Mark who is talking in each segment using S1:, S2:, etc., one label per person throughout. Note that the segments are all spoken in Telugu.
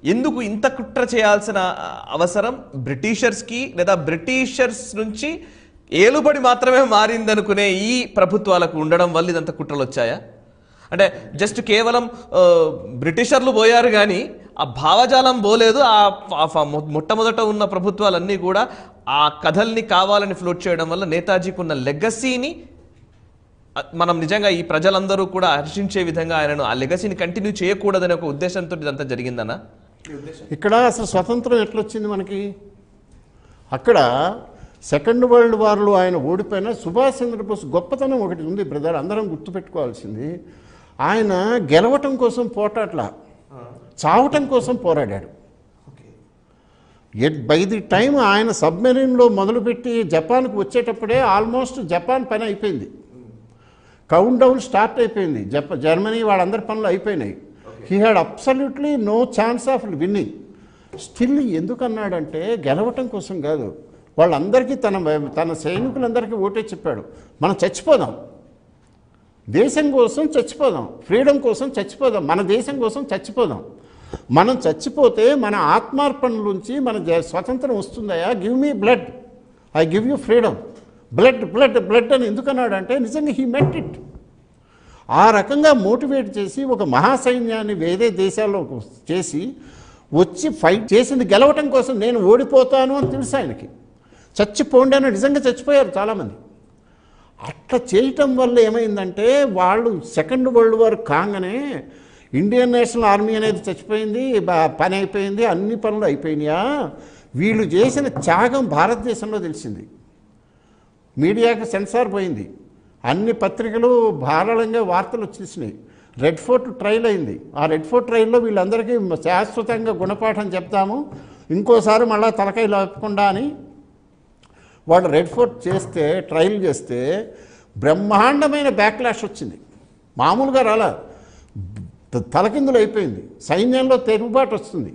S1: ఎందుకు ఇంత కుట్ర చేయాల్సిన అవసరం బ్రిటిషర్స్కి లేదా బ్రిటిషర్స్ నుంచి ఏలుబడి మాత్రమే మారిందనుకునే ఈ ప్రభుత్వాలకు ఉండడం వల్ల ఇదంతా కుట్రలు వచ్చాయా అంటే జస్ట్ కేవలం ఆ, బ్రిటిషర్లు పోయారు కానీ ఆ భావజాలం పోలేదు ఆ ఆ ఫ- మొ- మొట్టమొదట ఉన్న ప్రభుత్వాలన్నీ కూడా ఆ కథల్ని కావాలని ఫ్లోట్ చేయడం వల్ల నేతాజీకి ఉన్న లెగసీని ఆ, మనం నిజంగా ఈ ప్రజలందరూ కూడా హర్షించే విధంగా ఆయనను ఆ లెగసీని కంటిన్యూ చేయకూడదనే ఒక ఉద్దేశంతో ఇదంతా జరిగిందనా
S2: ఇక్కడ అసలు స్వతంత్రం ఎట్లొచ్చింది మనకి అక్కడ సెకండ్ వరల్డ్ వార్లో ఆయన ఓడిపోయిన సుభాష్ చంద్రబోస్ గొప్పతనం ఒకటి ఉంది బ్రదర్ అందరం గుర్తుపెట్టుకోవాల్సింది ఆయన గెలవటం కోసం పోటాట్ల చావటం కోసం పోరాడాడు ఎట్ బై ది టైం ఆయన సబ్మెరీన్లో మొదలుపెట్టి జపాన్కు వచ్చేటప్పుడే ఆల్మోస్ట్ జపాన్ పని అయిపోయింది కౌంట్ డౌన్ స్టార్ట్ అయిపోయింది జప జర్మనీ వాళ్ళందరి పనులు అయిపోయినాయి he had absolutely no chance of winning still ఎందుకు అన్నాడంటే గెలవటం కోసం కాదు వాళ్ళందరికీ తన తన సైనికులందరికీ ఓటే చెప్పాడు మనం చచ్చిపోదాం దేశం కోసం చచ్చిపోదాం ఫ్రీడమ్ కోసం చచ్చిపోదాం మన దేశం కోసం చచ్చిపోదాం మనం చచ్చిపోతే మన ఆత్మార్పణ నుంచి మన జ- స్వతంత్రం వస్తుందయా give me blood I give you freedom blood blood blood అని ఎందుకన్నాడంటే నిజంగా హీ మెట్ ఇట్ ఆ రకంగా మోటివేట్ చేసి ఒక మహాసైన్యాన్ని వేరే దేశాల్లో చేసి వచ్చి ఫైట్ చేసింది గెలవటం కోసం నేను ఓడిపోతాను అని తెలుసు ఆయనకి చచ్చిపోండి అని నిజంగా చచ్చిపోయారు చాలామంది అట్లా చేయటం వల్ల ఏమైందంటే వాళ్ళు సెకండ్ వరల్డ్ వార్ కాగానే ఇండియన్ నేషనల్ ఆర్మీ అనేది చచ్చిపోయింది బా- పని అయిపోయింది అన్ని పనులు అయిపోయినాయా వీళ్ళు చేసిన త్యాగం భారతదేశంలో తెలిసింది మీడియాకి సెన్సార్ పోయింది అన్ని పత్రికలు ధారాళంగా వార్తలు వచ్చేసినాయి రెడ్ ఫోర్ట్ ట్రైల్ అయింది ఆ రెడ్ ఫోర్ట్ ట్రైల్లో వీళ్ళందరికీ శాశ్వతంగా గుణపాఠం చెప్తాము ఇంకోసారి మళ్ళా తలకాయ లేపకుండా అని వాళ్ళు రెడ్ ఫోర్ట్ చేస్తే ట్రయల్ చేస్తే బ్రహ్మాండమైన బ్యాక్లాష్ వచ్చింది మామూలుగా రాలా త- తలకిందులు అయిపోయింది సైన్యంలో తిరుగుబాటు వస్తుంది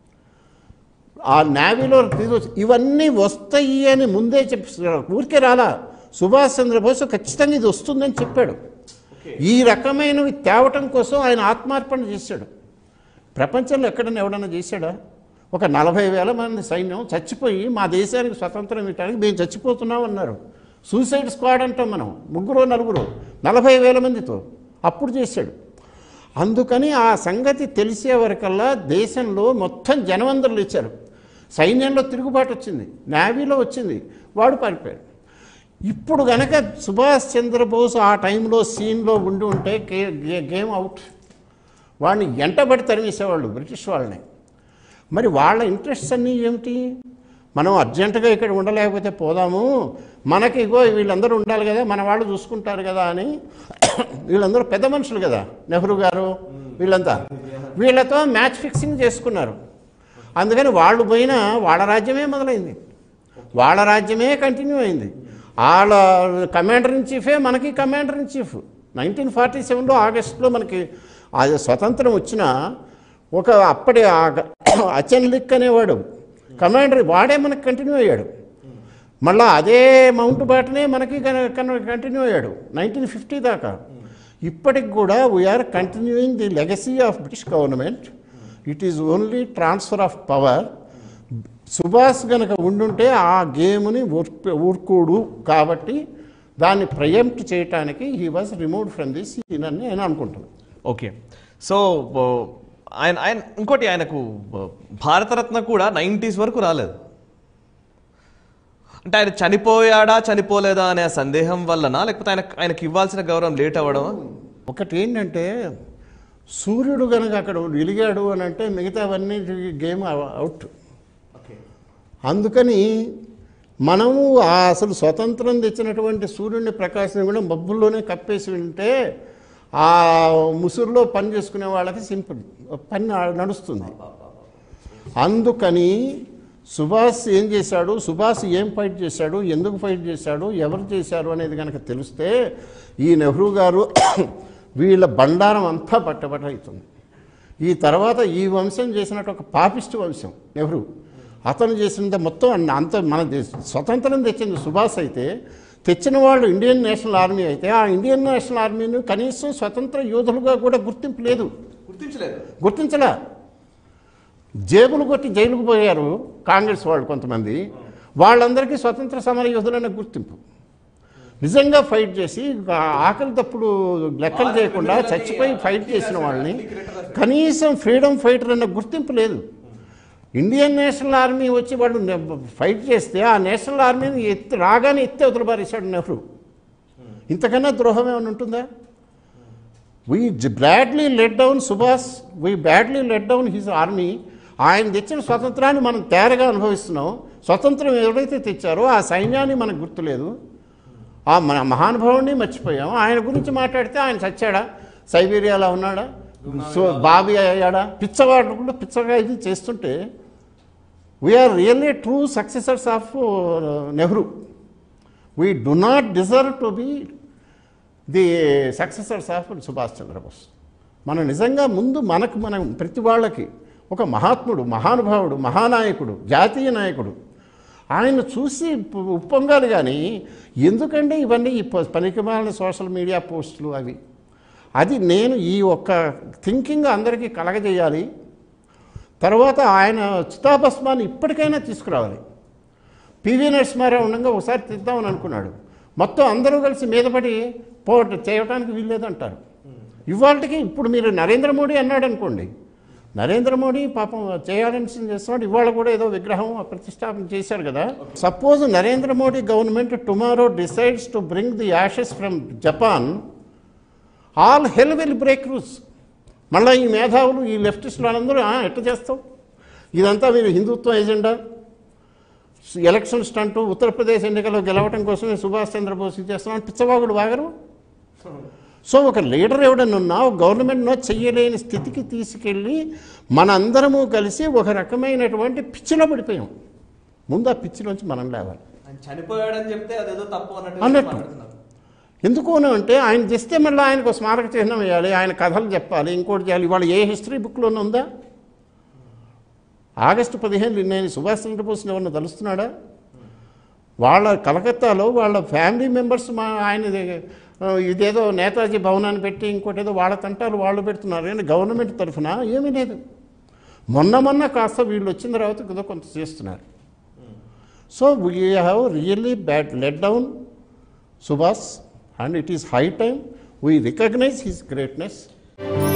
S2: ఆ నేవీలో తీసుకొచ్చి ఇవన్నీ వస్తాయి అని ముందే చెప్పి ఊరికే రాలా సుభాష్ చంద్రబోస్ ఖచ్చితంగా ఇది వస్తుందని చెప్పాడు ఈ రకమైనవి తేవటం కోసం ఆయన ఆత్మార్పణ చేశాడు ప్రపంచంలో ఎక్కడైనా ఎవడన్నా చేశాడా ఒక నలభై వేల మంది సైన్యం చచ్చిపోయి మా దేశానికి స్వతంత్రం ఇవ్వడానికి మేము చచ్చిపోతున్నాం అన్నారు సూసైడ్ స్క్వాడ్ అంటాం మనం ముగ్గురు నలుగురు నలభై వేల మందితో అప్పుడు చేశాడు అందుకని ఆ సంగతి తెలిసే వరకల్లా దేశంలో మొత్తం జనవందరులు ఇచ్చారు సైన్యంలో తిరుగుబాటు వచ్చింది నేవీలో వచ్చింది వాడు పారిపోయాడు ఇప్పుడు గనక సుభాష్ చంద్రబోస్ ఆ టైంలో సీన్లో ఉండి ఉంటే గే- గే- గేమ్ అవుట్ వాడిని ఎంటబడి తరిమేసేవాళ్ళు బ్రిటిష్ వాళ్ళని మరి వాళ్ళ ఇంట్రెస్ట్స్ అన్నీ ఏమిటి మనం అర్జెంటుగా ఇక్కడ ఉండలేకపోతే పోదాము మనకి ఇగో వీళ్ళందరూ ఉండాలి కదా మన వాళ్ళు చూసుకుంటారు కదా అని వీళ్ళందరూ పెద్ద మనుషులు కదా నెహ్రూ గారు వీళ్ళంతా వీళ్ళతో మ్యాచ్ ఫిక్సింగ్ చేసుకున్నారు అందుకని వాళ్ళు పోయినా వాళ్ళ రాజ్యమే మొదలైంది వాళ్ళ రాజ్యమే కంటిన్యూ అయింది వాళ్ళ కమాండర్ ఇన్ చీఫే మనకి commander in chief nineteen forty సెవెన్లో ఆగస్టులో మనకి అది స్వతంత్రం వచ్చిన ఒక అప్పటి అచన్ లిక్ అనేవాడు కమాండర్ వాడే మనకి కంటిన్యూ అయ్యాడు మళ్ళా అదే మౌంట్ బాటనే మనకి కంటిన్యూ అయ్యాడు నైన్టీన్ ఫిఫ్టీ దాకా ఇప్పటికి కూడా we are continuing the legacy of British government it is only transfer of power Subhash గనక ఉండుంటే ఆ గేమ్ని ఊర్ప- ఊరుకోడు కాబట్టి దాన్ని ప్రయంప్ట్ చేయటానికి he was removed from the scene అని నేను అనుకుంటున్నాను
S1: ఓకే సో ఓ, ఆయన ఆయన ఇంకోటి ఆయనకు ఓ, భారతరత్న కూడా నైంటీస్ వరకు రాలేదు అంటే ఆయన చనిపోయాడా చనిపోలేదా అనే ఆ సందేహం వల్లనా లేకపోతే ఆయన ఆయనకి ఇవ్వాల్సిన గౌరవం లేట్ అవ్వడమా
S2: ఒకటి ఏంటంటే సూర్యుడు కనుక అక్కడ వెలిగాడు అని అంటే మిగతావన్నీ గేమ్ అవుట్ అందుకని మనము ఆ అసలు స్వతంత్రం తెచ్చినటువంటి సూర్యుడిని ప్రకాశం కూడా మబ్బుల్లోనే కప్పేసి ఉంటే ఆ ముసురులో పని చేసుకునే వాళ్ళకి సింపుల్ పని నడుస్తుంది అందుకని సుభాష్ ఏం చేశాడు సుభాష్ ఏం ఫైట్ చేశాడు ఎందుకు ఫైట్ చేశాడు ఎవరు చేశారు అనేది కనుక తెలిస్తే ఈ నెహ్రూ గారు వీళ్ళ బండారం అంతా బట్టబట్ట అవుతుంది ఈ తర్వాత ఈ వంశం చేసినట్టు ఒక పాపిస్ట్ వంశం నెహ్రూ అతను చేసినంత మొత్తం అన్న- అంత మన దేశ- స్వతంత్రం తెచ్చింది సుభాష్ అయితే తెచ్చిన వాళ్ళు ఇండియన్ నేషనల్ ఆర్మీ అయితే ఆ ఇండియన్ నేషనల్ ఆర్మీని కనీసం స్వతంత్ర యోధులుగా కూడా గుర్తింపు లేదు
S1: గుర్తించలేదు
S2: గుర్తించలా జేబులు కొట్టి జైలుకు పోయారు కాంగ్రెస్ వాళ్ళు కొంతమంది వాళ్ళందరికీ స్వతంత్ర సమర యోధులనే గుర్తింపు నిజంగా ఫైట్ చేసి ఆ- ఆకలి తప్పుడు లెక్కలు చేయకుండా చచ్చిపోయి ఫైట్ చేసిన వాళ్ళని కనీసం ఫ్రీడమ్ ఫైటర్ అన్న గుర్తింపు లేదు ఇండియన్ నేషనల్ ఆర్మీ వచ్చి వాళ్ళు నె- ఫైట్ చేస్తే ఆ నేషనల్ ఆర్మీని ఎత్తి రాగానే ఎత్తి అవతల పారేశాడు నెహ్రూ ఇంతకన్నా ద్రోహం ఏమైనా ఉంటుందా we badly let down Subhash we badly let down his army ఆయన తెచ్చిన స్వతంత్రాన్ని మనం తేరగా అనుభవిస్తున్నాం స్వతంత్రం ఎవరైతే తెచ్చారో ఆ సైన్యాన్ని మనకు గుర్తులేదు ఆ మన మహానుభావుడిని మర్చిపోయాం ఆయన గురించి మాట్లాడితే ఆయన చచ్చాడా సైబీరియాలో ఉన్నాడా సో బాబీ అయ్యాడా పిచ్చవాడు కూడా పిచ్చగా ఇది చేస్తుంటే we are really true successors of Nehru we do not deserve to be the successors of Subhash Chandrabose మనం నిజంగా ముందు మనకు మనం ప్రతి వాళ్ళకి ఒక మహాత్ముడు మహానుభావుడు మహానాయకుడు జాతీయ నాయకుడు ఆయన చూసి ఉప్ప- ఉప్పొంగాలి కానీ ఎందుకంటే ఇవన్నీ ఈ ప- పనికిమాలిన సోషల్ మీడియా పోస్టులు అవి అది నేను ఈ ఒక్క థింకింగ్ అందరికీ కలగజేయాలి తర్వాత ఆయన చితాభస్మాన్ని ఇప్పటికైనా తీసుకురావాలి పివి నరసింహారావు ఉండగా ఒకసారి తీద్దామని అనుకున్నాడు మొత్తం అందరూ కలిసి మీదపడి పోటీ చేయడానికి వీల్లేదంటారు ఇవాళకి ఇప్పుడు మీరు నరేంద్ర మోడీ అన్నాడు అనుకోండి నరేంద్ర మోడీ పాపం చేయాలని చేస్తున్నాడు ఇవాళ కూడా ఏదో విగ్రహం ప్రతిష్టాపన చేశారు కదా suppose Narendra Modi government tomorrow decides to bring the ashes from Japan all hell will break rules మళ్ళీ ఈ మేధావులు ఈ లెఫ్టిస్టులు వాళ్ళందరూ "ఆ, ఎట్లా చేస్తావు ఇదంతా మీరు హిందుత్వ ఎజెండా ఎలక్షన్ స్టంట్ ఉత్తరప్రదేశ్ ఎన్నికల్లో గెలవటం కోసమే సుభాష్ చంద్రబోస్ ఇది చేస్తున్నాం పిచ్చవాగుడు వాగరు సో ఒక లీడర్ ఎవడన్నా ఉన్నా ఒక గవర్నమెంట్నో చెయ్యలేని స్థితికి తీసుకెళ్ళి మనందరము కలిసి ఒక రకమైనటువంటి పిచ్చిలో పడిపోయాం ముందు ఆ పిచ్చిలోంచి మనం లేవాలి
S1: ఆయన చనిపోయాడని చెప్తే అదేదో తప్పు అన్నట్టు
S2: అన్నట్టు.
S1: మాట్లాడుతున్నారు.
S2: ఎందుకు అని అంటే ఆయన తెస్తే మళ్ళీ ఆయనకు ఒక స్మారక చిహ్నం వేయాలి ఆయన కథలు చెప్పాలి ఇంకోటి చేయాలి ఇవాళ ఏ హిస్టరీ బుక్లోనే ఉందా ఆగస్టు పదిహేను నేను సుభాష్ చంద్రబోస్ని ఎవరిని తలుస్తున్నాడా వాళ్ళ కలకత్తాలో వాళ్ళ ఫ్యామిలీ మెంబర్స్ మా ఆయన ఇదేదో నేతాజీ భవనాన్ని పెట్టి ఇంకోటి ఏదో వాళ్ళ తంటాలు వాళ్ళు పెడుతున్నారు కానీ గవర్నమెంట్ తరఫున ఏమీ లేదు మొన్న మొన్న కాస్త వీళ్ళు వచ్చిన తర్వాత ఏదో కొంత చేస్తున్నారు so we have really bad let down Subhash and it is high time we recognise his greatness